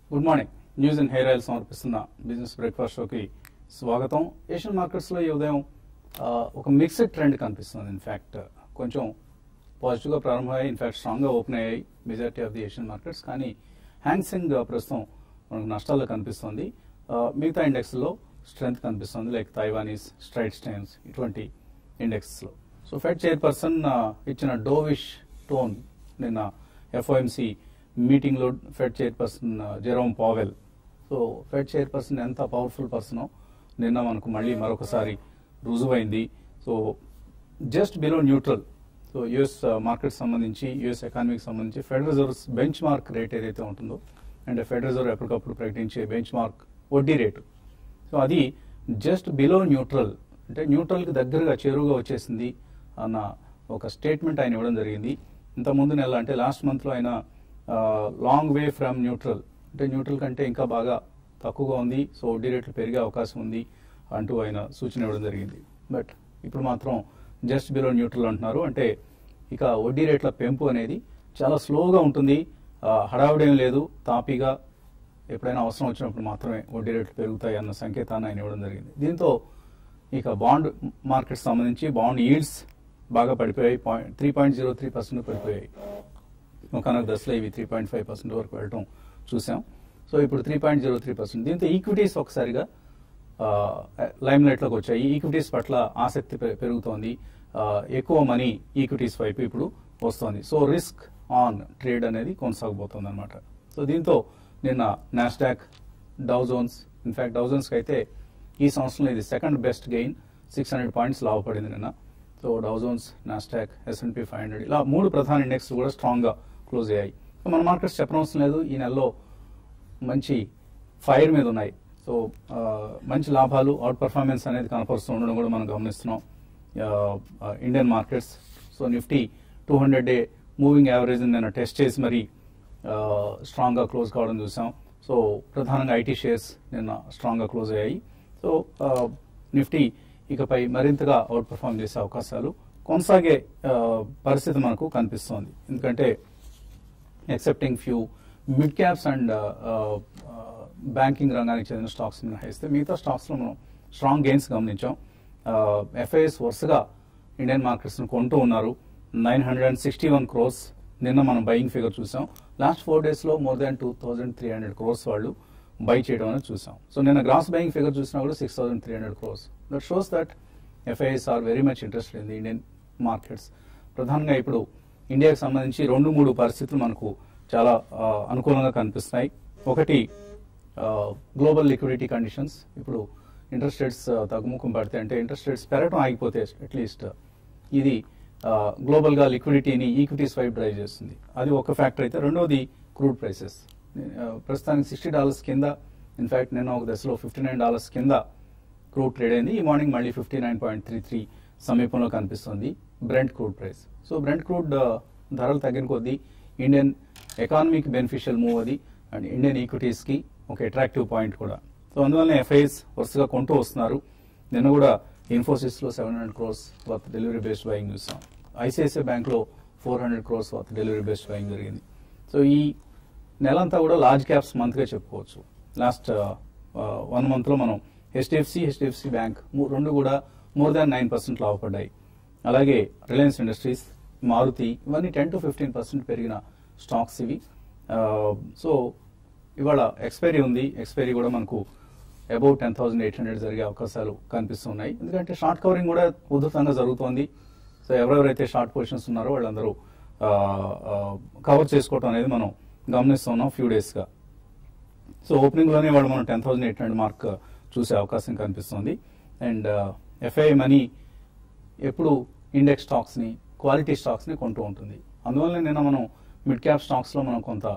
Good morning news and hair oil సమర్పిస్తున్న business breakfast షోకి స్వాగతం ఏషియన్ మార్కెట్స్లో ఈ ఉదయం ఆ, ఒక మిక్స్డ్ ట్రెండ్ కనిపిస్తుంది ఇన్ఫ్యాక్ట్ కొంచెం పాజిటివ్గా ప్రారంభమయ్యాయి ఇన్ఫ్యాక్ట్ స్ట్రాంగ్గా ఓపెన్ అయ్యాయి majority of the Asian markets కానీ హ్యాంగ్సింగ్ ప్రస్తుతం మనకు నష్టాల్లో కనిపిస్తుంది ఆ, మిగతా ఇండెక్స్లో స్ట్రెంగ్త్ కనిపిస్తుంది లైక్ తైవానీస్ స్ట్రైట్ స్టైన్స్ ఇటువంటి ఇండెక్స్లో సో ఫెడ్ చైర్పర్సన్ ఇచ్చిన డోవిష్ టోన్ నిన్న ఎఫ్ఓఎంసి మీటింగ్లో Fed chairperson Jerome Powell so Fed chairperson ఎంత పవర్ఫుల్ పర్సనో నిన్న మనకు మళ్ళీ మరొకసారి రుజువైంది so just below neutral so US market సంబంధించి యుఎస్ ఎకానమీకి సంబంధించి federal reserves benchmark rate ఏదైతే ఉంటుందో అండ్ ఫెడరల్ రిజర్వ్ ఎప్పటికప్పుడు ప్రకటించే బెంచ్ మార్క్ వడ్డీ రేటు సో అది జస్ట్ బిలో న్యూట్రల్ అంటే న్యూట్రల్కి దగ్గరగా చేరువుగా వచ్చేసింది అన్న ఒక స్టేట్మెంట్ ఆయన ఇవ్వడం జరిగింది ఇంత ముందు నెల అంటే లాస్ట్ మంత్లో ఆయన లాంగ్ వే ఫ్రమ్ న్యూట్రల్ అంటే న్యూట్రల్ కంటే ఇంకా బాగా తక్కువగా ఉంది సో వడ్డీ రేట్లు పెరిగే అవకాశం ఉంది అంటూ ఆయన సూచన ఇవ్వడం జరిగింది బట్ ఇప్పుడు మాత్రం జస్ట్ బిలో న్యూట్రల్ అంటున్నారు అంటే ఇక వడ్డీ రేట్ల పెంపు అనేది చాలా స్లోగా ఉంటుంది ఆ, హడావుడేం లేదు తాపీగా ఎప్పుడైనా అవసరం వచ్చినప్పుడు మాత్రమే వడ్డీ రేట్లు పెరుగుతాయి అన్న సంకేతాన్ని ఆయన ఇవ్వడం జరిగింది దీంతో ఇక బాండ్ మార్కెట్ సంబంధించి బాండ్ ఈల్డ్స్ బాగా పడిపోయాయి point three point zero three percent పడిపోయాయి ఒకనొక దశలో ఇవి త్రీ పాయింట్ ఫైవ్ పర్సెంట్ వరకు వెళ్ళటం చూసాం సో ఇప్పుడు three point zero three percent దీంతో ఈక్విటీస్ ఒకసారిగా లైమ్ లైట్లోకి వచ్చాయి ఈక్విటీస్ పట్ల ఆసక్తి పె- పెరుగుతోంది ఆ, ఎక్కువ మనీ ఈక్విటీస్ వైపు ఇప్పుడు వస్తోంది సో రిస్క్ ఆన్ ట్రేడ్ అనేది కొనసాగబోతోంది అనమాట సో దీంతో నిన్న Nasdaq Dow Jones in fact Dow జోన్స్కి అయితే ఈ సంవత్సరంలో ఇది second best gain six hundred points లాభపడింది నిన్న so Dow Jones Nasdaq S&P five hundred ఇలా మూడు ప్రధాన ఇండెక్స్ కూడా స్ట్రాంగ్గా క్లోజ్ అయ్యాయి సో మన మార్కెట్స్ చెప్పనవసరం లేదు ఈ నెలలో మంచి ఫైర్ మీద ఉన్నాయి సో ఆ, మంచి లాభాలు అవుట్ పర్ఫార్మెన్స్ అనేది కనపరుస్తూ ఉండడం కూడా మనం గమనిస్తున్నాం ఆ, ఆ, Indian markets so Nifty two hundred day moving average నిన్న టెస్ట్ చేసి మరి ఆ, స్ట్రాంగ్గా క్లోజ్ కావడం చూసాం సో ప్రధానంగా ఐటీ షేర్స్ నిన్న స్ట్రాంగ్గా క్లోజ్ అయ్యాయి సో ఆ, నిఫ్టీ ఇకపై మరింతగా అవుట్ పర్ఫామ్ చేసే అవకాశాలు కొనసాగే ఆ, పరిస్థితి మనకు కనిపిస్తోంది ఎందుకంటే excepting few mid caps and banking రంగానికి చెందిన స్టాక్స్ మినహాయిస్తే మిగతా స్టాక్స్లో మనం స్ట్రాంగ్ గెయిన్స్ గమనించాం ఎఫ్ఐఎస్ వరుసగా ఇండియన్ మార్కెట్స్ను కొంటూ ఉన్నారు nine hundred and sixty one crores నిన్న మనం బయింగ్ ఫిగర్ చూసాం లాస్ట్ ఫోర్ డేస్లో more than two thousand three hundred crores వాళ్ళు బై చేయడం అనేది చూసాం సో నిన్న గ్రాస్ బయింగ్ ఫిగర్ చూసినా కూడా six thousand three hundred crores that shows that FIs are very much interested in the Indian markets ప్రధానంగా ఇప్పుడు ఇండియాకి సంబంధించి రెండు మూడు పరిస్థితులు మనకు చాలా ఆ, అనుకూలంగా కనిపిస్తున్నాయి ఒకటి గ్లోబల్ లిక్విడిటీ కండిషన్స్ ఇప్పుడు ఇంట్రెస్ట్ రేట్స్ తగ్గుముఖం పడితే అంటే ఇంట్రెస్ట్ రేట్స్ పెరగడం ఆగిపోతే అట్లీస్ట్ ఇది గ్లోబల్ గా లిక్విడిటీని ఈక్విటీస్ వైపు డ్రైవ్ చేస్తుంది అది ఒక ఫ్యాక్టర్ అయితే రెండోది క్రూడ్ ప్రైసెస్ ప్రస్తుతానికి సిక్స్టీ డాలర్స్ కింద ఇన్ఫాక్ట్ నేను ఒక దశలో ఫిఫ్టీ నైన్ డాలర్స్ కింద క్రూడ్ ట్రేడ్ అయింది ఈ మార్నింగ్ మళ్ళీ fifty nine point three three సమీపంలో కనిపిస్తుంది Brent crude price so Brent crude ఆ, ధరలు తగ్గిన కొద్దీ ఇండియన్ ఎకానమీకి బెనిఫిషియల్ మూవ్ అది అండ్ ఇండియన్ ఈక్విటీస్కి ఒక అట్రాక్టివ్ పాయింట్ కూడా సో అందువల్ల ఎఫ్ఐఎస్ వరుసగా కొంటూ వస్తున్నారు నిన్న కూడా ఇన్ఫోసిస్లో seven hundred crores worth delivery based buying చూసాం ఐసిఐసిఐ బ్యాంక్లో four hundred crores worth delivery based buying జరిగింది సో ఈ నెలంతా కూడా లార్జ్ క్యాప్స్ మంత్గా చెప్పుకోవచ్చు లాస్ట్ వన్ మంత్లో మనం హెచ్డిఎఫ్సి హెచ్డిఎఫ్సి బ్యాంక్ రెండు కూడా మోర్ దాన్ నైన్ పర్సెంట్ లాభపడ్డాయి అలాగే రిలయన్స్ ఇండస్ట్రీస్ మారుతి ఇవన్నీ టెన్ టు ఫిఫ్టీన్ పర్సెంట్ పెరిగిన స్టాక్స్ ఇవి సో ఇవాళ ఎక్స్పైరీ ఉంది ఎక్స్పైరీ కూడా మనకు above ten thousand eight hundred జరిగే అవకాశాలు కనిపిస్తున్నాయి ఎందుకంటే షార్ట్ కవరింగ్ కూడా ఉధృతంగా జరుగుతోంది సో ఎవరెవరైతే షార్ట్ పొజిషన్స్ ఉన్నారో వాళ్ళందరూ కవర్ చేసుకోవటం అనేది మనం గమనిస్తున్నాం ఫ్యూ డేస్గా సో ఓపెనింగ్ లోనే వాళ్ళు మనం ten thousand eight hundred mark చూసే అవకాశం కనిపిస్తుంది అండ్ ఎఫ్ఐ మనీ ఎప్పుడు ఇండెక్స్ స్టాక్స్ ని క్వాలిటీ స్టాక్స్ ని కొంటూ ఉంటుంది అందువల్ల నిన్న మనం మిడ్ క్యాప్ స్టాక్స్ లో మనం కొంత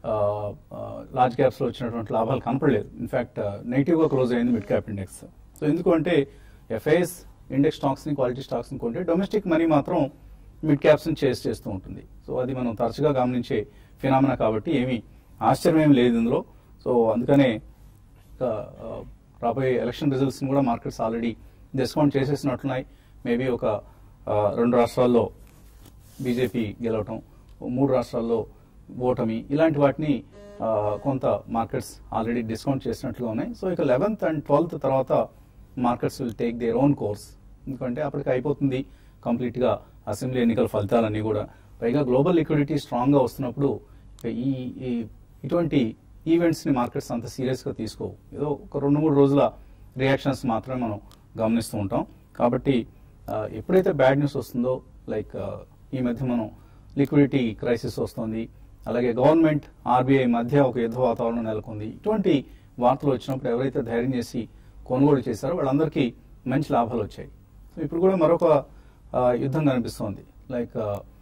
లార్జ్ క్యాప్స్ లో వచ్చినటువంటి లాభాలు కనపడలేదు ఇన్ఫాక్ట్ నెగిటివ్ గా క్లోజ్ అయింది మిడ్ క్యాప్ ఇండెక్స్ సో ఎందుకు అంటే ఎఫ్ఐఎస్ ఇండెక్స్ స్టాక్స్ ని క్వాలిటీ స్టాక్స్ ని కొంటే డొమెస్టిక్ మనీ మాత్రం మిడ్ క్యాప్స్ ని చేస్ చేస్తూ ఉంటుంది సో అది మనం తరచుగా గమనించే ఫినామినా కాబట్టి ఏమీ ఆశ్చర్యం ఏమి లేదు ఇందులో సో అందుకనే ఇంకా, ఆ, రాబోయే ఎలక్షన్ రిజల్ట్స్ కూడా మార్కెట్స్ ఆల్రెడీ డిస్కౌంట్ చేసేసినట్లున్నాయి మేబీ ఒక ఆ, రెండు రాష్ట్రాల్లో బీజేపీ గెలవటం ఓ మూడు రాష్ట్రాల్లో ఓటమి ఇలాంటి వాటిని ఆ, కొంత మార్కెట్స్ ఆల్రెడీ డిస్కౌంట్ చేసినట్లుగా ఉన్నాయి సో ఇక లెవెన్త్ అండ్ ట్వెల్త్ తర్వాత markets will take their own course ఎందుకంటే అప్పటికి అయిపోతుంది కంప్లీట్గా అసెంబ్లీ ఎన్నికల ఫలితాలన్నీ కూడా పైగా గ్లోబల్ లిక్విడిటీ స్ట్రాంగ్గా వస్తున్నప్పుడు ఇక ఈ ఈ ఇటువంటి ఈవెంట్స్ని మార్కెట్స్ అంత సీరియస్గా తీసుకోవు ఏదో ఒక రెండు మూడు రోజుల రియాక్షన్స్ మాత్రమే మనం గమనిస్తూ ఉంటాం కాబట్టి ఆ, ఎప్పుడైతే బ్యాడ్ న్యూస్ వస్తుందో లైక్ ఈ మధ్య మనం లిక్విడిటీ క్రైసిస్ వస్తుంది అలాగే గవర్నమెంట్ ఆర్బీఐ మధ్య ఒక యుద్ధ వాతావరణం నెలకొంది ఇటువంటి వార్తలు వచ్చినప్పుడు ఎవరైతే ధైర్యం చేసి కొనుగోలు చేశారో వాళ్ళందరికీ మంచి లాభాలు వచ్చాయి సో ఇప్పుడు కూడా మరొక ఆ, యుద్ధం కనిపిస్తోంది like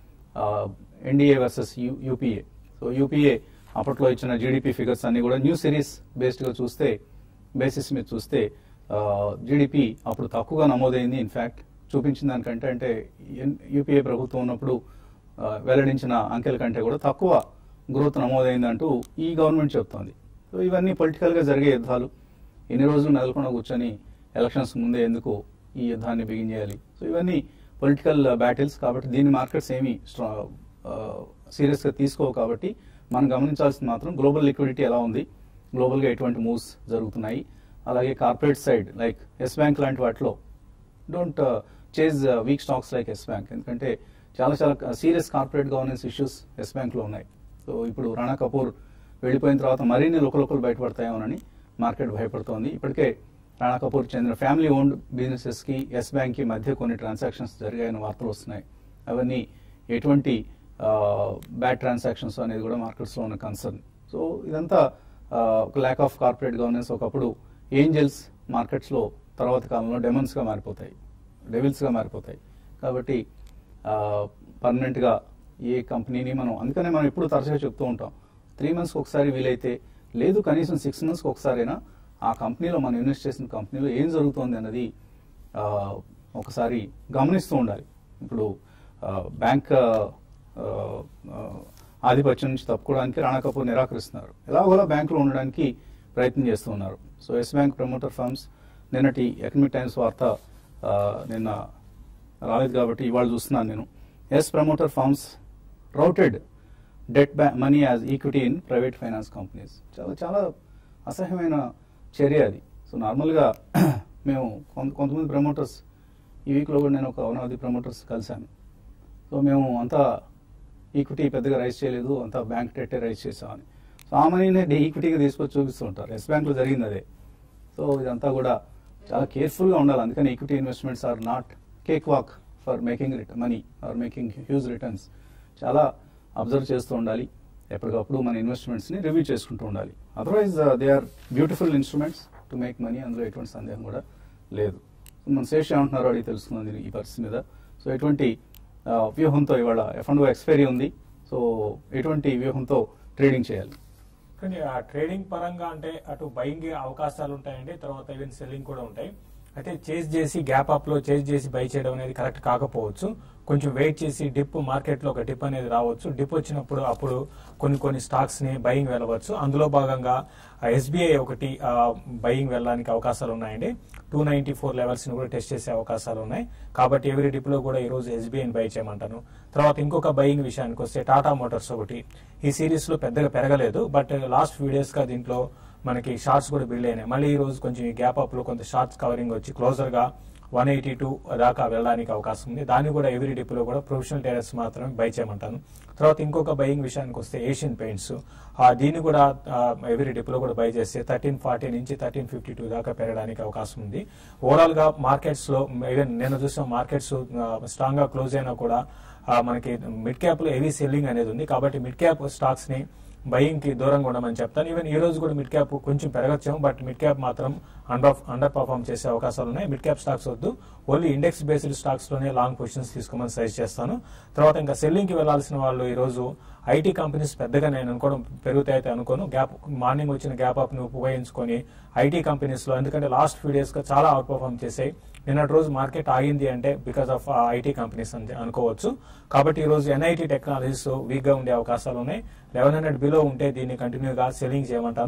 NDA versus UPA so UPA అప్పట్లో ఇచ్చిన జీడిపి ఫిగర్స్ అన్ని కూడా న్యూ సిరీస్ బేస్డ్గా చూస్తే బేసిస్ మీద చూస్తే జీడిపి అప్పుడు తక్కువగా నమోదైంది ఇన్ఫ్యాక్ట్ చూపించిన దానికంటే అంటే యూపీఏ ప్రభుత్వం ఉన్నప్పుడు ఆ, వెల్లడించిన అంకెల కంటే కూడా తక్కువ గ్రోత్ నమోదైందంటూ ఈ గవర్నమెంట్ చెప్తోంది సో ఇవన్నీ పొలిటికల్గా జరిగే యుద్ధాలు ఎన్ని రోజులు నెలకొండ కూర్చొని ఎలక్షన్స్ ముందే ఎందుకు ఈ యుద్ధాన్ని బిగిన్ చేయాలి సో ఇవన్నీ పొలిటికల్ బ్యాటిల్స్ కాబట్టి దీన్ని మార్కెట్స్ ఏమీ స్ట్రా సీరియస్గా తీసుకోవు కాబట్టి మనం గమనించాల్సింది మాత్రం గ్లోబల్ లిక్విడిటీ ఎలా ఉంది గ్లోబల్గా ఎటువంటి మూవ్స్ జరుగుతున్నాయి అలాగే corporate side like Yes Bank లాంటి వాటిలో don't chase weak stocks like Yes Bank ఎందుకంటే చాలా చాలా serious corporate governance issues Yes బ్యాంక్లో ఉన్నాయి సో ఇప్పుడు రాణా కపూర్ వెళ్ళిపోయిన తర్వాత మరిన్ని లోకలోకలు బయటపడతాయోనని మార్కెట్ భయపడుతోంది ఇప్పటికే రాణా కపూర్ చెందిన ఫ్యామిలీ ఓన్డ్ బిజినెసెస్కి ఎస్ బ్యాంక్కి మధ్య కొన్ని ట్రాన్సాక్షన్స్ జరిగాయని వార్తలు వస్తున్నాయి అవన్నీ ఎటువంటి బ్యాడ్ ట్రాన్సాక్షన్స్ అనేది కూడా మార్కెట్స్లో ఉన్న కన్సర్న్ సో ఇదంతా ఆ, ఒక ల్యాక్ ఆఫ్ కార్పొరేట్ గవర్నెన్స్ ఒకప్పుడు ఏంజల్స్ మార్కెట్స్లో తర్వాత కాలంలో డెమన్స్గా మారిపోతాయి డెవిల్స్గా మారిపోతాయి కాబట్టి పర్మనెంట్గా ఏ కంపెనీని మనం అందుకనే మనం ఎప్పుడు తరచుగా చెప్తూ ఉంటాం త్రీ మంత్స్కి ఒకసారి వీలైతే లేదు కనీసం సిక్స్ మంత్స్కి ఒకసారైనా ఆ కంపెనీలో మనం ఇన్వెస్ట్ చేసిన కంపెనీలో ఏం జరుగుతోంది అన్నది ఆ, ఒకసారి గమనిస్తూ ఉండాలి ఇప్పుడు ఆ, బ్యాంక్ ఆ, ఆ, ఆధిపత్యం నుంచి తప్పుకోవడానికి రాణా కపూర్ నిరాకరిస్తున్నారు ఎలాగోలా బ్యాంకులో ఉండడానికి ప్రయత్నం చేస్తూ ఉన్నారు so Yes Bank promoter firms నిన్నటి ఎకనమిక్ టైమ్స్ వార్త ఆ, నిన్న రాలేదు కాబట్టి ఇవాళ చూస్తున్నాను నేను Yes promoter firms routed debt బ్యా money as equity in private finance companies చాలా చాలా అసహ్యమైన చర్య అది సో నార్మల్గా మేము కొంత కొంతమంది ప్రమోటర్స్ ఈ వీక్లో కూడా నేను ఒక వన్ ప్రమోటర్స్ కలిశాను సో మేము అంతా ఈక్విటీ పెద్దగా రైజ్ చేయలేదు అంతా బ్యాంక్ డెట్టే రైజ్ చేసామని సో ఆ మనీనే ఈక్విటీగా తీసుకొచ్చి చూపిస్తూ ఉంటారు ఎస్ బ్యాంక్లో జరిగింది అదే సో ఇదంతా కూడా చాలా కేర్ఫుల్గా ఉండాలి అందుకని equity investments are not cakewalk for making return money or making huge returns చాలా అబ్జర్వ్ చేస్తూ ఉండాలి ఎప్పటికప్పుడు మన ఇన్వెస్ట్మెంట్స్ని రివ్యూ చేసుకుంటూ ఉండాలి otherwise they are beautiful instruments to make money అందులో ఎటువంటి సందేహం కూడా లేదు సో మన శేష్ ఏమంటున్నారో అడిగి తెలుసుకుందాం దీని- ఈ పరిస్థితి మీద సో ఎటువంటి ఆ, వ్యూహంతో ఇవాళ ఎఫ్ అండ్ ఎక్స్పైరీ ఉంది సో ఎటువంటి వ్యూహంతో ట్రేడింగ్ చేయాలి కానీ ఆ ట్రేడింగ్ పరంగా అంటే అటు బయింగ్ అవకాశాలు ఉంటాయండి తర్వాత ఈవెన్ సెల్లింగ్ కూడా ఉంటాయి అయితే చేజ్ చేసి గ్యాప్ అప్ లో చేజ్ చేసి బై చేయడం అనేది కరెక్ట్ కాకపోవచ్చు కొంచెం వెయిట్ చేసి డిప్ మార్కెట్ లో ఒక డిప్ అనేది రావచ్చు డిప్ వచ్చినప్పుడు అప్పుడు కొన్ని కొన్ని స్టాక్స్ ని బయింగ్ వెళ్ళవచ్చు అందులో భాగంగా ఎస్బీఐ ఒకటి బయింగ్ వెళ్ళడానికి అవకాశాలు ఉన్నాయండి టూ నైన్టీ ఫోర్ లెవెల్స్ ని కూడా టెస్ట్ చేసే అవకాశాలు ఉన్నాయి కాబట్టి ఎవరి డిప్ లో కూడా ఈ రోజు ఎస్బీఐని బై చేయమంటాను తర్వాత ఇంకొక బయింగ్ విషయానికి వస్తే టాటా మోటార్స్ ఒకటి ఈ సిరీస్ లో పెద్దగా పెరగలేదు బట్ లాస్ట్ ఫ్యూ డేస్ గా దీంట్లో మనకి షార్ట్స్ కూడా బిల్డ్ అయినాయి మళ్ళీ ఈ రోజు కొంచెం ఈ గ్యాప్ అప్ లో కొంత షార్ట్స్ కవరింగ్ వచ్చి క్లోజర్ గా వన్ ఎయిటీ టూ దాకా వెళ్ళడానికి అవకాశం ఉంది దాన్ని కూడా ఎవరీ డిప్లో కూడా ప్రొఫెషనల్ ట్రేడర్స్ మాత్రమే బై చేయమంటాను తర్వాత ఇంకొక బయింగ్ విషయానికి వస్తే ఏషియన్ పెయింట్స్ ఆ దీన్ని కూడా ఎవరీ డిప్లో కూడా బై చేస్తే థర్టీన్ ఫార్టీ నుంచి థర్టీన్ ఫిఫ్టీ టూ దాకా పెరగడానికి అవకాశం ఉంది ఓవరాల్ గా మార్కెట్స్ లో ఈవెన్ నేను చూసిన మార్కెట్స్ స్ట్రాంగ్ గా క్లోజ్ అయినా కూడా ఆ, మనకి మిడ్ క్యాప్ లో హెవీ సెల్లింగ్ అనేది ఉంది కాబట్టి మిడ్ క్యాప్ స్టాక్స్ ని బయింగ్ కి దూరంగా ఉండమని చెప్తాను ఈవెన్ ఈ రోజు కూడా మిడ్ క్యాప్ కొంచెం పెరగచ్చాము బట్ మిడ్ క్యాప్ మాత్రం అండర్ అండర్ పర్ఫార్మ్ చేసే అవకాశాలు ఉన్నాయి మిడ్ క్యాప్ స్టాక్స్ వద్దు ఓన్లీ ఇండెక్స్ బేస్డ్ స్టాక్స్ లోనే లాంగ్ పొజిషన్స్ తీసుకోమని సజెస్ట్ చేస్తాను తర్వాత ఇంకా సెల్లింగ్ కి వెళ్లాల్సిన వాళ్ళు ఈ రోజు ఐటీ కంపెనీస్ పెద్దగా నేను అనుకోవడం పెరుగుతాయితే అనుకోను గ్యాప్ మార్నింగ్ వచ్చిన గ్యాప్ అప్ ని ఉపయోగించుకొని ఐటీ కంపెనీస్ లో ఎందుకంటే లాస్ట్ ఫ్యూ డేస్ గా చాలా అవుట్ పర్ఫార్మ్ చేసాయి నిన్నటి రోజు మార్కెట్ ఆగింది అంటే బికాస్ ఆఫ్ ఐటీ కంపెనీస్ అని అనుకోవచ్చు కాబట్టి ఈ రోజు ఎన్ఐటీ టెక్నాలజీస్ వీక్ గా ఉండే అవకాశాలు ఉన్నాయి లెవెన్ హండ్రెడ్ బిలో ఉంటే దీన్ని కంటిన్యూగా సెల్లింగ్ చేయమంటాను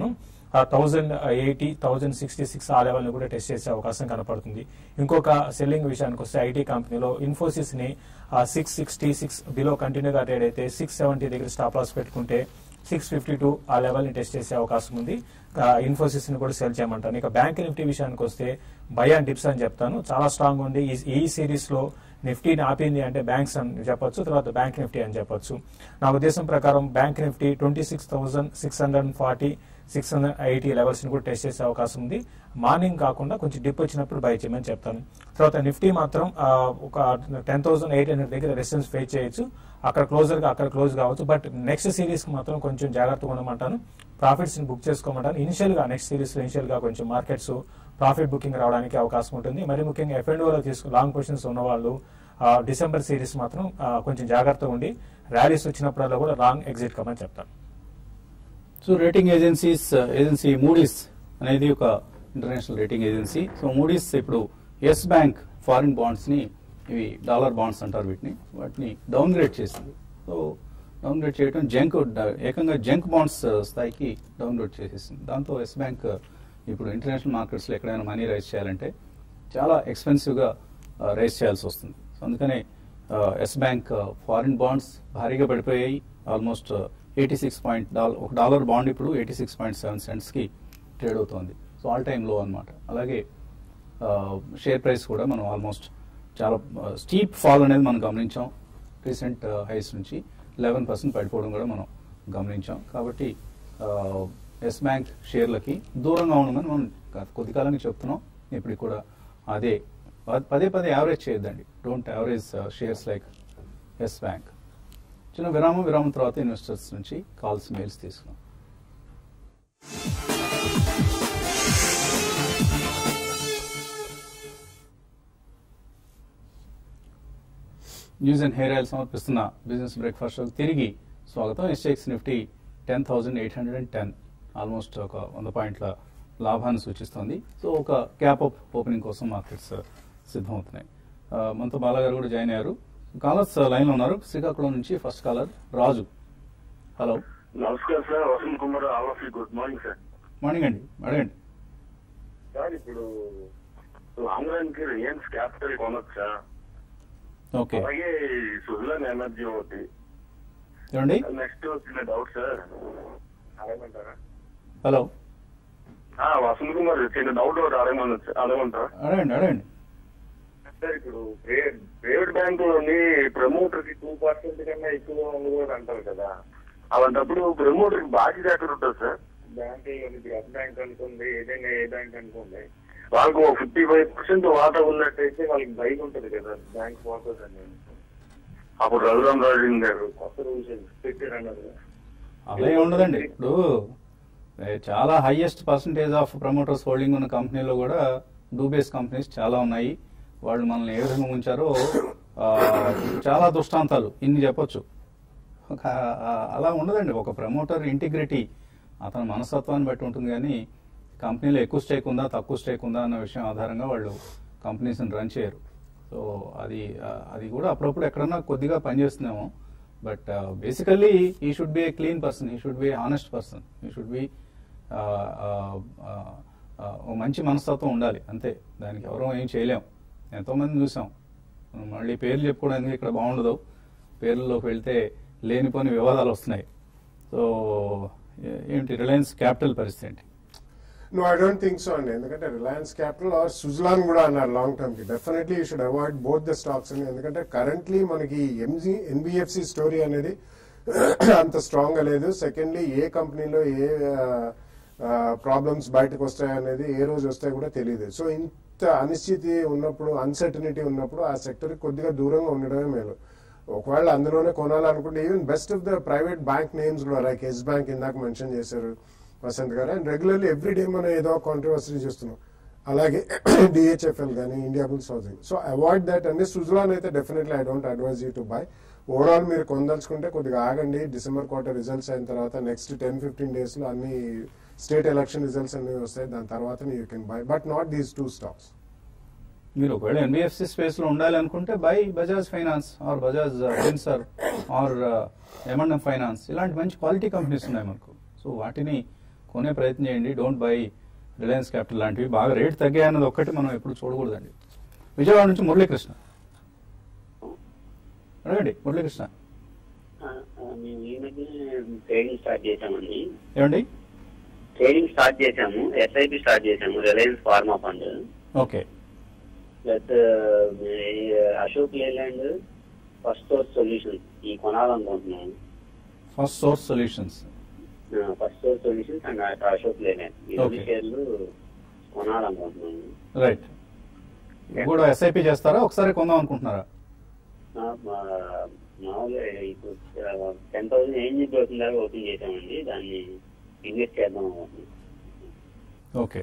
thousand eighty thousand sixty six ఆ లెవెల్ ని కూడా టెస్ట్ చేసే అవకాశం కనపడుతుంది ఇంకొక సెల్లింగ్ విషయానికి వస్తే ఐటీ కంపెనీలో ఇన్ఫోసిస్ ని సిక్స్ సిక్స్టీ సిక్స్ బిలో కంటిన్యూగా ట్రేడ్ అయితే సిక్స్ సెవెంటీ దగ్గర స్టాప్ లాస్ పెట్టుకుంటే సిక్స్ ఫిఫ్టీ టూ ఆ లెవెల్ ని టెస్ట్ చేసే అవకాశం ఉంది ఇన్ఫోసిస్ ని కూడా సెల్ చేయమంటాను ఇక బ్యాంక్ నిఫ్టీ విషయానికి వస్తే బై అండ్ డిప్స్ అని చెప్తాను చాలా స్ట్రాంగ్ ఉంది ఈ- ఈ సిరీస్ లో నిఫ్టీని ఆపింది అంటే బ్యాంక్స్ అని చెప్పొచ్చు తర్వాత బ్యాంక్ నిఫ్టీ అని చెప్పొచ్చు నా ఉద్దేశం ప్రకారం Bank Nifty twenty six thousand six hundred forty six hundred eighty levels ని కూడా టెస్ట్ చేసే అవకాశం ఉంది మార్నింగ్ కాకుండా కొంచెం డిప్ వచ్చినప్పుడు బై చేయమని చెప్తాను తర్వాత నిఫ్టీ మాత్రం ఆ, ఒక టెన్ థౌసండ్ ఎయిట్ హండ్రెడ్ దగ్గర రెసిస్టెన్స్ ఫేస్ చేయొచ్చు అక్కడ క్లోజర్ గా అక్కడ క్లోజ్ కావచ్చు బట్ నెక్స్ట్ సిరీస్ కి మాత్రం కొంచెం జాగ్రత్తగా ఉండమంటాను ప్రాఫిట్స్ ని బుక్ చేసుకోమంటాను ఇనిషియల్ గా నెక్స్ట్ సిరీస్ లో ఇనిషియల్ గా కొంచెం మార్కెట్స్ ప్రాఫిట్ బుకింగ్ రావడానికి అవకాశం ఉంటుంది మరి ముఖ్యంగా ఎఫ్ అండ్ లో తీసుకు లాంగ్ పొజిషన్స్ ఉన్న వాళ్ళు ఆ, డిసెంబర్ సిరీస్ మాత్రం ఆ, కొంచెం జాగ్రత్తగా ఉండి ర్యాలీస్ వచ్చినప్పుడల్లా కూడా లాంగ్ ఎగ్జిట్ కమని చెప్తాను so rating agencies agency Moody's అనేది ఒక international rating agency so Moody's ఇప్పుడు ఎస్ బ్యాంక్ ఫారిన్ బాండ్స్ ని ఇవి డాలర్ బాండ్స్ అంటారు వీటిని వాటిని డౌన్ గ్రేడ్ చేసింది సో డౌన్ గ్రేడ్ చేయడం జంక్ ఏకంగా జంక్ బాండ్స్ స్థాయికి డౌన్ గ్రేడ్ చేసేసింది దాంతో ఎస్ బ్యాంక్ ఇప్పుడు ఇంటర్నేషనల్ మార్కెట్స్లో ఎక్కడైనా మనీ రైజ్ చేయాలంటే చాలా ఎక్స్పెన్సివ్గా రైజ్ చేయాల్సి వస్తుంది సో అందుకనే ఎస్ బ్యాంక్ ఫారిన్ బాండ్స్ భారీగా పడిపోయాయి almost eighty six point dollar ఒక డాలర్ బాండ్ ఇప్పుడు ఎయిటీ సిక్స్ పాయింట్ సెవెన్ సెంట్స్కి ట్రేడ్ అవుతోంది సో ఆల్ టైమ్ లో అనమాట అలాగే షేర్ ప్రైస్ కూడా మనం ఆల్మోస్ట్ చాలా స్టీప్ ఫాల్ అనేది మనం గమనించాం రీసెంట్ హైస్ నుంచి లెవెన్ పర్సెంట్ పడిపోవడం కూడా మనం గమనించాం కాబట్టి ఎస్ బ్యాంక్ షేర్లకి దూరంగా ఉండమని మనం గత కొద్ది కాలంగా చెప్తున్నాం ఇప్పటికి కూడా అదే ప- పదే పదే యావరేజ్ చేయొద్దండి don't average shares like Yes Bank చిన్న విరామం విరామం తర్వాత ఇన్వెస్టర్స్ నుంచి కాల్స్ మెయిల్స్ తీసుకున్నాం న్యూస్ అండ్ హెయిర్ ఆయిల్ సమర్పిస్తున్న బిజినెస్ బ్రేక్ఫాస్ట్ షోకి తిరిగి స్వాగతం SGX Nifty ten thousand eight hundred and ten almost ఒక వంద పాయింట్ల లాభాన్ని సూచిస్తోంది సో ఒక క్యాప్ అప్ ఓపెనింగ్ కోసం మార్కెట్స్ సిద్ధమవుతున్నాయి ఆ, మనతో బాలాగారు కూడా జాయిన్ అయ్యారు కాలర్స్ లైన్లో ఉన్నారు శ్రీకాకుళం నుంచి ఫస్ట్ కాలర్ రాజు హలో నమస్కారం sir Vasanth Kumar all of you good morning sir morning అండి అడగండి సార్ ఇప్పుడు లాంగ్ రన్ కి రిలయన్స్ క్యాపిటల్ కొనొచ్చా ఓకే అలాగే సుజలాన్ ఎనర్జీ ఒకటి ఏమండి నెక్స్ట్ చిన్న డౌట్ సార్ అడగమంటారా హలో ఆ, వసంత్ కుమార్ చిన్న డౌట్ ఒకటి అడగమనొచ్చు అడగమంటారా అడగండి అడగండి సార్ ఇప్పుడు ప్రైవేట్ ప్రైవేట్ బ్యాంకులోని ప్రమోటర్ కి టూ పర్సెంట్ కన్నా ఎక్కువ ఉండకూడదు అంటారు కదా అలాంటప్పుడు ప్రమోటర్ కి బాధ్యత ఎక్కడ ఉంటుంది సార్ బ్యాంక్ ఎస్ బ్యాంక్ అనుకోండి ఏదైనా ఏ బ్యాంక్ అనుకోండి వాళ్ళకు ఫిఫ్టీ ఫైవ్ పర్సెంట్ వాటా ఉన్నట్టయితే వాళ్ళకి భయం ఉంటుంది కదా బ్యాంక్ పోతుంది అని అప్పుడు రఘురామ్ రాజన్ గారు కొత్త రూల్స్ పెట్టారు అన్నారు కదా. అలా ఏం ఉండదండి ఇప్పుడు ఏ, చాలా highest percentage of promoters holding ఉన్న కంపెనీలో కూడా డూబేస్ కంపెనీస్ చాలా ఉన్నాయి వాళ్ళు మనల్ని ఏ విధంగా ఉంచారో ఆ, చాలా దృష్టాంతాలు ఇన్ని చెప్పొచ్చు ఒక, ఆ, అలా ఉండదండి ఒక ప్రమోటర్ ఇంటిగ్రిటీ అతని మనస్తత్వాన్ని బట్టి ఉంటుంది కానీ కంపెనీలో ఎక్కువ స్టేక్ ఉందా తక్కువ స్టేక్ ఉందా అన్న విషయం ఆధారంగా వాళ్ళు కంపెనీస్ని రన్ చేయరు సో అది ఆ, అది కూడా అప్పుడప్పుడు ఎక్కడన్నా కొద్దిగా పనిచేస్తున్నాము but basically he should be a clean person he should be honest person he should be మంచి మనస్తత్వం ఉండాలి అంతే దానికి ఎవరూ ఏం చేయలేం ఎంతో మంది చూసాం మనం మళ్ళీ పేర్లు చెప్పుకోవడానికి ఇక్కడ బాగుండదు పేర్లలోకి వెళ్తే లేనిపోని వివాదాలు వస్తున్నాయి సో ఏ- ఏంటి రిలయన్స్ క్యాపిటల్ పరిస్థితి ఏంటి no I don't think so అండి ఎందుకంటే రిలయన్స్ క్యాపిటల్ ఆర్ సుజలాన్ కూడా అన్నారు లాంగ్ టర్మ్ కి definitely you should avoid both the stocks అని ఎందుకంటే కరెంట్లీ మనకి ఎంజీ ఎన్బిఎఫ్సి స్టోరీ అనేది అంత స్ట్రాంగ్ గా లేదు సెకండ్లీ ఏ కంపెనీలో ఏ ప్రాబ్లమ్స్ బయటకు వస్తాయనేది ఏ రోజు వస్తాయో కూడా తెలియదు సో ఇంత అనిశ్చితి ఉన్నప్పుడు అన్సర్టనిటీ ఉన్నప్పుడు ఆ సెక్టర్ కొద్దిగా దూరంగా ఉండడమే మేలు ఒకవేళ అందులోనే కొనాలనుకుంటే even best of the private bank names కూడా లైక్ ఎస్ బ్యాంక్ ఇందాక మెన్షన్ చేశారు వసంత్ గారు అండ్ రెగ్యులర్లీ ఎవ్రీ డే మనం ఏదో కాంట్రవర్సరీ చేస్తున్నాం అలాగే డిహెచ్ఎఫ్ఎల్ కానీ Indiabulls Housing so avoid that అండి సుజలాన్ అయితే definitely I don't advise you to buy overall మీరు కొనదలుచుకుంటే కొద్దిగా ఆగండి డిసెంబర్ క్వార్టర్ రిజల్ట్స్ అయిన తర్వాత నెక్స్ట్ టెన్ ఫిఫ్టీన్ డేస్ లో అన్ని స్టేట్ ఎలక్షన్ రిజల్ట్స్ అన్ని వస్తాయి దాని తర్వాత you can buy but not these two stocks మీరు ఒకవేళ ఎన్బిఎఫ్సి స్పేస్ లో ఉండాలి అనుకుంటే buy Bajaj Finance or Bajaj Finserv or M and M Finance ఇలాంటి మంచి క్వాలిటీ కంపెనీస్ ఉన్నాయి మనకు సో వాటిని కొనే ప్రయత్నం చేయండి డోంట్ బై రిలయన్స్ క్యాపిటల్ లాంటివి బాగా రేట్ తగ్గాయన్నది ఒక్కటి మనం ఎప్పుడు చూడకూడదండి విజయవాడ నుంచి మురళీకృష్ణ అడగండి మురళీకృష్ణ ఆ, ఆ, మేము ఈ మధ్య ట్రేడింగ్ స్టార్ట్ చేశామండి ఏమండి ట్రేడింగ్ స్టార్ట్ చేశాము ఎస్ఐపి స్టార్ట్ చేశాము Reliance Pharma Fund okay plus Ashok Leyland First Source Solutions ఈ కొనాలనుకుంటున్నాము First Source Solutions First Source Solutions and Ashok Leyland ఈ రెండు Okay. షేర్లు కొనాలనుకుంటున్నాము రైట్ ఇవి కూడా ఎస్ఐపి చేస్తారా ఒకసారి కొందాం అనుకుంటున్నారా ఆ, మా- మామూలుగా ఇప్పుడు టెన్ థౌసండ్ ఏం చెప్పి అవుతుంది దాకా ఓపెన్ చేశామండి దాన్ని ఇన్వెస్ట్ చేద్దాం అనుకుంటున్నాం okay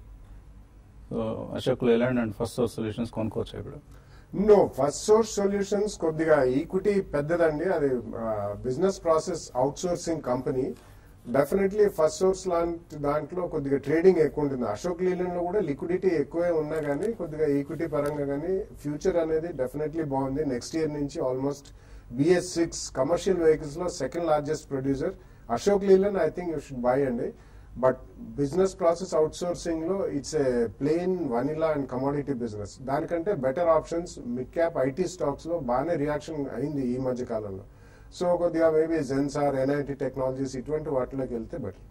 so Ashok Leyland and First Source Solutions కొనుక్కోవచ్చు ఇప్పుడు నో ఫస్ట్ సోర్స్ సొల్యూషన్స్ కొద్దిగా ఈక్విటీ పెద్దదండి అది business process outsourcing company definitely First Source లాంటి దాంట్లో కొద్దిగా ట్రేడింగ్ ఎక్కువ ఉంటుంది అశోక్ లీలన్ లో కూడా లిక్విడిటీ ఎక్కువే ఉన్నా కానీ కొద్దిగా ఈక్విటీ పరంగా కానీ ఫ్యూచర్ అనేది డెఫినెట్లీ బాగుంది నెక్స్ట్ ఇయర్ నుంచి almost BS six commercial vehicles లో second largest producer Ashok Leyland I think you should buy అండి but business process outsourcing లో it's a plain vanilla and commodity business దానికంటే better options mid cap IT stocks లో బాగానే reaction అయింది ఈ మధ్య కాలంలో సో కొద్దిగా మేబీ జెన్సార్ ఎన్ఐటి టెక్నాలజీస్ ఇటువంటి వాటిలోకి వెళ్తే బెటర్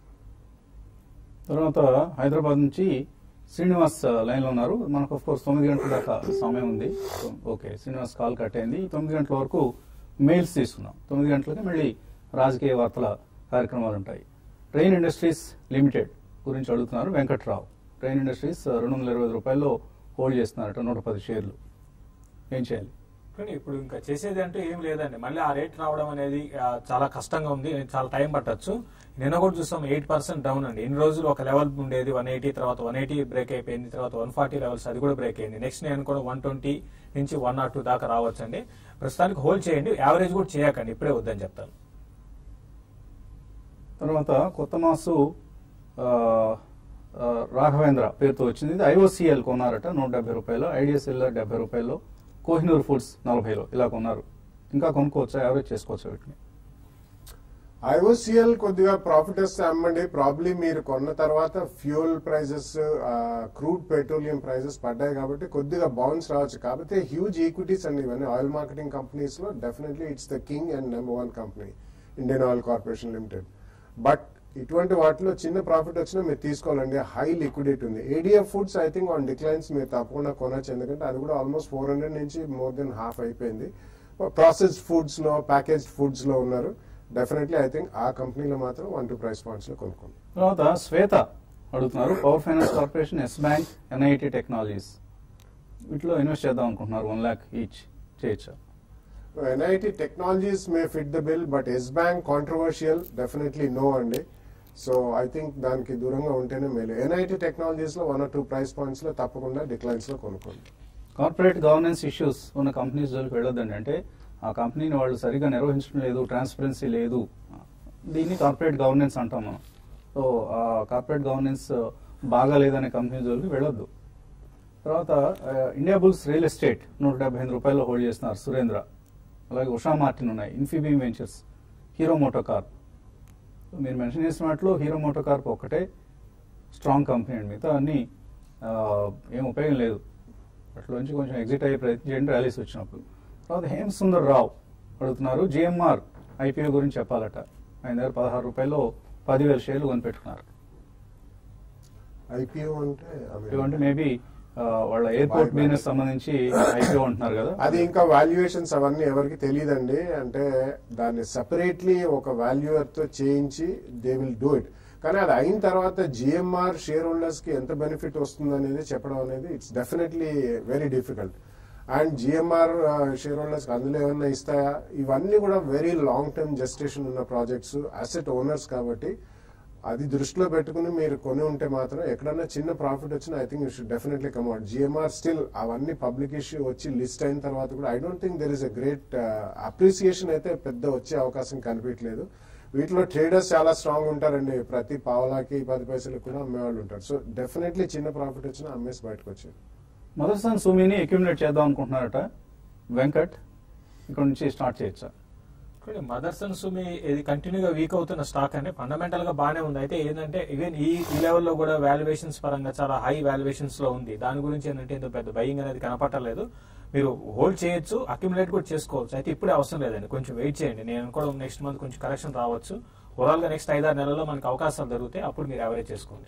తర్వాత హైదరాబాద్ నుంచి శ్రీనివాస్ లైన్ లో ఉన్నారు మనకు ఆఫ్ కోర్స్ తొమ్మిది గంటల దాకా సమయం ఉంది so, okay Srinivas call cut అయింది ఈ తొమ్మిది గంటల వరకు మెయిల్స్ తీసుకున్నాం తొమ్మిది గంటలకి మళ్ళీ రాజకీయ వార్తల కార్యక్రమాలు ఉంటాయి ట్రైన్ ఇండస్ట్రీస్ లిమిటెడ్ గురించి అడుగుతున్నారు వెంకట్రావు ట్రైన్ ఇండస్ట్రీస్ రెండు వందల ఇరవై ఐదు రూపాయల్లో హోల్డ్ చేస్తున్నారట నూట పది షేర్లు ఏం చేయాలి కానీ ఇప్పుడు ఇంకా చేసేది అంటూ ఏం లేదండి మళ్ళీ ఆ రేట్ రావడం అనేది ఆ, చాలా కష్టంగా ఉంది చాలా టైం పట్టొచ్చు నిన్న కూడా చూస్తాం ఎయిట్ పర్సెంట్ డౌన్ అండి ఇన్ని రోజులు ఒక లెవెల్ ఉండేది వన్ ఎయిటీ తర్వాత వన్ ఎయిటీ బ్రేక్ అయిపోయింది తర్వాత వన్ ఫార్టీ లెవెల్స్ అది కూడా బ్రేక్ అయింది నెక్స్ట్ నేను కూడా వన్ ట్వంటీ నుంచి వన్ నాట్ టూ దాకా రావచ్చండి ప్రస్తుతానికి హోల్డ్ చేయండి యావరేజ్ కూడా చేయకండి ఇప్పుడే వద్దని చెప్తాను తర్వాత కొత్త మాసు ఆ, ఆ, రాఘవేంద్ర పేరుతో వచ్చింది ఇది ఐఓసిఎల్ కొన్నారట నూట డెబ్బై రూపాయలు ఐడిఎస్ఎల్ డెబ్బై రూపాయలు కోహినూర్ ఫుడ్స్ నలభైలో ఇలా కొన్నారు ఇంకా కొనుక్కోవచ్చా యావరేజ్ చేసుకోవచ్చా వీటిని ఐఓసిఎల్ కొద్దిగా ప్రాఫిట్ వస్తే అమ్మండి ప్రాబ్లీ మీరు కొన్న తర్వాత fuel prices crude petroleum prices పడ్డాయి కాబట్టి కొద్దిగా బౌన్స్ రావచ్చు కాకపోతే హ్యూజ్ ఈక్విటీస్ అండి ఇవన్నీ ఆయిల్ మార్కెటింగ్ కంపెనీస్ లో definitely it's the king and number one company Indian Oil Corporation Limited but ఇటువంటి వాటిలో చిన్న ప్రాఫిట్ వచ్చినా మీరు తీసుకోవాలండి హై లిక్విడిటీ ఉంది ADF Foods I think on declines మీరు తప్పకుండా కొనొచ్చు ఎందుకంటే అది కూడా ఆల్మోస్ట్ ఫోర్ హండ్రెడ్ నుంచి మోర్ దెన్ హాఫ్ అయిపోయింది ప్రాసెస్డ్ ఫుడ్స్ లో ప్యాకేజ్డ్ ఫుడ్స్ లో ఉన్నారు డెఫినెట్లీ ఐ థింక్ ఆ కంపెనీలో మాత్రం వన్ టూ ప్రైస్ పాయింట్స్ లో కొనుక్కోండి తర్వాత శ్వేత అడుగుతున్నారు Power Finance Corporation Yes Bank NIIT Technologies వీటిలో ఇన్వెస్ట్ చేద్దాం అనుకుంటున్నారు వన్ ల్యాక్ ఈచ్ చేయొచ్చా NIIT Technologies may fit the bill but Yes Bank controversial definitely no అండి సో ఐ థింక్ దానికి దూరంగా ఉంటేనే మేలు ఎన్ఐటి టెక్నాలజీస్ లో one or two price points లో తప్పకుండా డిక్లైన్స్ లో కొనుక్కోండి కార్పొరేట్ గవర్నెన్స్ ఇష్యూస్ ఉన్న కంపెనీస్ జోలికి వెళ్ళొద్దండి అంటే ఆ కంపెనీని వాళ్ళు సరిగా నిర్వహించడం లేదు ట్రాన్స్పరెన్సీ లేదు దీన్ని కార్పొరేట్ గవర్నెన్స్ అంటాం మనం సో ఆ కార్పొరేట్ గవర్నెన్స్ బాగా లేదనే కంపెనీ జోలికి వెళ్ళొద్దు తర్వాత ఆ, ఇండియా బుల్స్ రియల్ ఎస్టేట్ నూట డెబ్బై ఐదు రూపాయలు హోల్డ్ చేస్తున్నారు సురేంద్ర అలాగే ఉషా మార్టిన్ ఉన్నాయి Infibeam Ventures Hero MotoCorp మీరు మెన్షన్ చేసిన వాటిలో హీరో మోటో కార్ప్ ఒక్కటే స్ట్రాంగ్ కంపెనీ అండి మిగతా అన్ని ఆ, ఏం ఉపయోగం లేదు అట్లోంచి కొంచెం ఎగ్జిట్ అయ్యే ప్రయత్నం చేయండి ర్యాలీస్ వచ్చినప్పుడు తర్వాత హేమ సుందర్ రావు అడుగుతున్నారు జిఎంఆర్ ఐపీఓ గురించి చెప్పాలట ఆయన దగ్గర పదహారు రూపాయలు పదివేల షేర్లు కొనిపెట్టుకున్నారు ఐపీఓ అంటే ఐపీఓ అంటే మేబీ వాళ్ళ ఎయిర్పోర్ట్ బిజినెస్ సంబంధించి ఐపీఓ అంటున్నారు కదా అది ఇంకా వాల్యుయేషన్స్ అవన్నీ ఎవరికి తెలియదండి అంటే దాన్ని సెపరేట్లీ ఒక వాల్యూయర్ తో చేయించి దే విల్ డూ ఇట్ కానీ అది అయిన తర్వాత జిఎంఆర్ షేర్ హోల్డర్స్ కి ఎంత బెనిఫిట్ వస్తుంది అనేది చెప్పడం అనేది it's definitely very difficult and GMR shareholders అందులో ఏమన్నా ఇస్తాయా ఇవన్నీ కూడా వెరీ లాంగ్ టర్మ్ జస్టేషన్ ఉన్న ప్రాజెక్ట్స్ అసెట్ ఓనర్స్ కాబట్టి అది దృష్టిలో పెట్టుకుని మీరు కొని ఉంటే మాత్రం ఎక్కడన్నా చిన్న ప్రాఫిట్ వచ్చినా I think you should definitely come out GMR still అవన్నీ పబ్లిక్ ఇష్యూ వచ్చి లిస్ట్ అయిన తర్వాత కూడా I don't think there is a great appreciation అయితే పెద్ద వచ్చే అవకాశం కనిపించలేదు వీటిలో ట్రేడర్స్ చాలా స్ట్రాంగ్ ఉంటారండి ప్రతి పావలాకి పది పైసలకు కూడా అమ్మేవాళ్ళు ఉంటారు సో డెఫినెట్లీ చిన్న ప్రాఫిట్ వచ్చినా అమ్మేసి బయటకు వచ్చారు మదర్సన్ సుమిని అక్యుమిలేట్ చేద్దాం అనుకుంటున్నారట వెంకట్ ఇక్కడ నుంచి స్టార్ట్ చేయొచ్చా చూడండి మదర్స్ అండ్ సుమి ఇది కంటిన్యూగా వీక్ అవుతున్న స్టాక్ అంటే ఫండమెంటల్ గా బానే ఉంది అయితే ఏంటంటే ఈవెన్ ఈ ఈ లెవెల్లో కూడా వాల్యుయేషన్స్ పరంగా చాలా హై వాల్యుయేషన్స్ లో ఉంది దాని గురించి ఏంటంటే ఇంత పెద్ద బయింగ్ అనేది కనపట్టలేదు మీరు హోల్డ్ చేయొచ్చు అక్యుములేట్ కూడా చేసుకోవచ్చు అయితే ఇప్పుడే అవసరం లేదండి కొంచెం వెయిట్ చేయండి నేను అనుకోవడం నెక్స్ట్ మంత్ కొంచెం కరెక్షన్ రావచ్చు ఓవరాల్ గా నెక్స్ట్ ఐదారు నెలల్లో మనకి అవకాశాలు దొరుకుతాయి అప్పుడు మీరు యావరేజ్ చేసుకోండి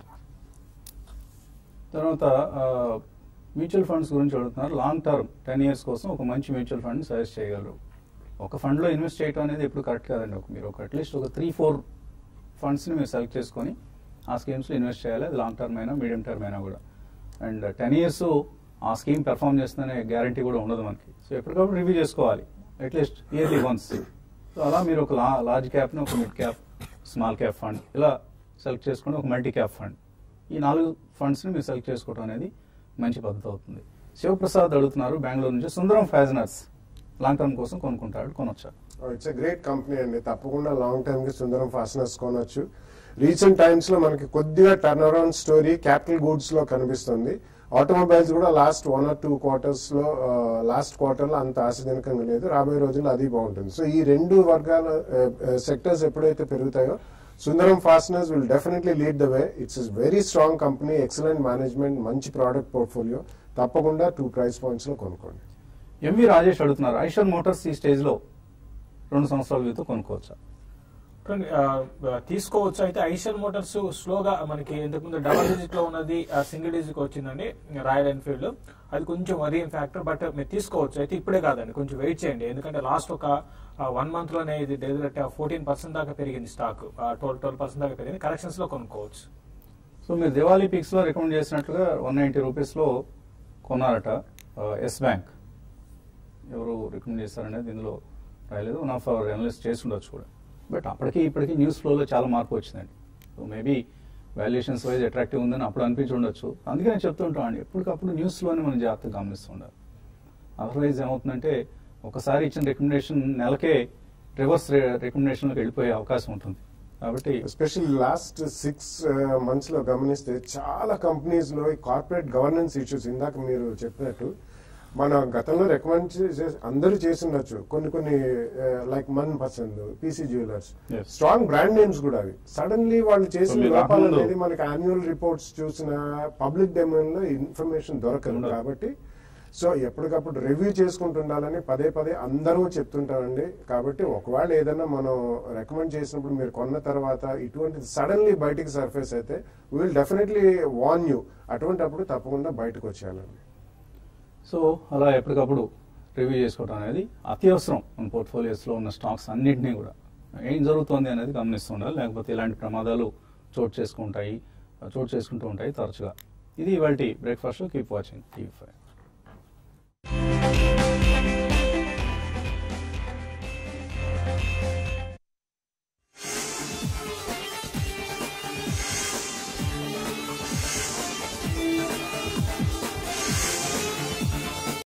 తర్వాత మ్యూచువల్ ఫండ్స్ గురించి అడుగుతున్నారు లాంగ్ టర్మ్ టెన్ ఇయర్స్ కోసం ఒక మంచి మ్యూచువల్ ఫండ్ సజెస్ట్ చేయగలరు ఒక ఫండ్లో ఇన్వెస్ట్ చేయడం అనేది ఎప్పుడు కరెక్ట్ కాదండి ఒక మీరు ఒక అట్లీస్ట్ ఒక త్రీ ఫోర్ ఫండ్స్ని మీరు సెలెక్ట్ చేసుకొని ఆ స్కీమ్స్లో ఇన్వెస్ట్ చేయాలి అది లాంగ్ టర్మ్ అయినా మీడియం టర్మ్ అయినా కూడా అండ్ టెన్ ఇయర్స్ ఆ స్కీమ్ పెర్ఫామ్ చేస్తుందనే గ్యారంటీ కూడా ఉండదు మనకి సో ఎప్పటికప్పుడు రివ్యూ చేసుకోవాలి అట్లీస్ట్ ఇయర్లీ వన్స్ సో అలా మీరు ఒక లా లార్జ్ క్యాప్ని ఒక mid cap small cap fund ఇలా సెలెక్ట్ చేసుకుని ఒక మల్టీ క్యాప్ ఫండ్ ఈ నాలుగు ఫండ్స్ని మీరు సెలెక్ట్ చేసుకోవడం అనేది మంచి పద్ధతి అవుతుంది శివప్రసాద్ అడుగుతున్నారు బెంగళూరు నుంచి సుందరం ఫ్యాజనర్స్ లాంగ్ టర్మ్ కోసం కొనుక్కుంటాడు కొనొచ్చా ఇట్స్ ఎ గ్రేట్ కంపెనీ అండి తప్పకుండా లాంగ్ టర్మ్ కి సుందరం ఫాస్టనర్స్ కొనొచ్చు రీసెంట్ టైమ్స్ లో మనకి కొద్దిగా turn around story capital goods లో కనిపిస్తుంది ఆటోమొబైల్స్ కూడా last one or two quarters లో లాస్ట్ క్వార్టర్ లో అంత ఆశాజనకంగా లేదు రాబోయే రోజుల్లో అది బాగుంటుంది సో ఈ రెండు వర్గాల సెక్టర్స్ ఎప్పుడైతే పెరుగుతాయో Sundaram fasteners will definitely lead the way it's very strong company excellent management మంచి ప్రోడక్ట్ పోర్ట్ఫోలియో తప్పకుండా టూ ప్రైస్ పాయింట్స్ లో కొనుక్కోండి ఎంవి రాజేష్ అడుగుతున్నారు ఐషర్ మోటార్స్ ఈ స్టేజ్ లో రెండు సంవత్సరాల వ్యూ కొనుక్కోవచ్చా చూడండి, ఆ, ఆ, తీసుకోవచ్చు అయితే ఐషర్ మోటార్స్ స్లోగా మనకి ఇంతకుముందు డబల్ డిజిట్ లో ఉన్నది సింగిల్ డిజిట్ వచ్చిందండి రాయల్ ఎన్ఫీల్డ్ అది కొంచెం వరీయింగ్ ఫ్యాక్టర్ బట్ మీరు తీసుకోవచ్చు అయితే ఇప్పుడే కాదండి కొంచెం వెయిట్ చేయండి ఎందుకంటే లాస్ట్ ఒక వన్ మంత్ లోనే ఇది డెలివరీ ఫోర్టీన్ పర్సెంట్ దాకా పెరిగింది స్టాక్ ట్వెల్వ్ ట్వెల్వ్ పర్సెంట్ దాకా పెరిగింది కరెక్షన్స్ లో కొనుక్కోవచ్చు సో మీరు దివాళీ పిక్స్ లో రికమెండ్ చేసినట్లుగా వన్ నైన్టీ రూపీస్ లో కొన్నారట ఎస్ బ్యాంక్ ఎవరు రికమెండ్ చేస్తారనేది ఇందులో రాయలేదు వన్ ఆఫ్ అవర్ అనలిస్ట్ చేసి ఉండొచ్చు కూడా బట్ అప్పటికి ఇప్పటికి న్యూస్ ఫ్లోలో చాలా మార్పు వచ్చిందండి so maybe valuations wise attractive ఉందని అప్పుడు అనిపించి ఉండొచ్చు అందుకే నేను చెప్తూ ఉంటామండి ఎప్పటికప్పుడు న్యూస్లోనే మనం జాగ్రత్తగా గమనిస్తూ ఉండాలి అదర్వైజ్ ఏమవుతుందంటే ఒకసారి ఇచ్చిన రికమెండేషన్ నెలకే రివర్స్ రికమెండేషన్లోకి వెళ్ళిపోయే అవకాశం ఉంటుంది కాబట్టి ఎస్పెషల్లీ లాస్ట్ సిక్స్ మంత్స్ లో గమనిస్తే చాలా కంపెనీస్ లో కార్పొరేట్ గవర్నెన్స్ ఇష్యూస్ ఇందాక మీరు చెప్పినట్టు మన గతంలో రికమెండ్ చేసే అందరూ చేసి ఉండొచ్చు కొన్ని కొన్ని like Manpasand PC jewellers Yes. Strong brand names కూడా అవి సడన్లీ వాళ్ళు చేసిన మీరు లోపాలు రాకముందు- అనేది మనకి యాన్యువల్ రిపోర్ట్స్ చూసిన పబ్లిక్ డొమైన్ లో ఇన్ఫర్మేషన్ దొరకదు ఉండదు. కాబట్టి సో ఎప్పటికప్పుడు రివ్యూ చేసుకుంటుండాలని పదే పదే అందరూ చెప్తుంటారండి కాబట్టి ఒకవేళ ఏదైనా మనం రికమెండ్ చేసినప్పుడు మీరు కొన్న తర్వాత ఇటువంటి సడన్లీ బయటికి సర్ఫేస్ అయితే విల్ డెఫినెట్లీ వాన్ యూ అటువంటప్పుడు తప్పకుండా బయటకు వచ్చేయాలండి సో అలా ఎప్పటికప్పుడు రివ్యూ చేసుకోవడం అనేది అత్యవసరం మన పోర్ట్ఫోలియోస్లో ఉన్న స్టాక్స్ అన్నింటినీ కూడా ఏం జరుగుతోంది అనేది గమనిస్తూ ఉండాలి లేకపోతే ఇలాంటి ప్రమాదాలు చోటు చేసుకుంటాయి చోటు చేసుకుంటూ ఉంటాయి తరచుగా ఇది ఇవాళ breakfast keep watching TV five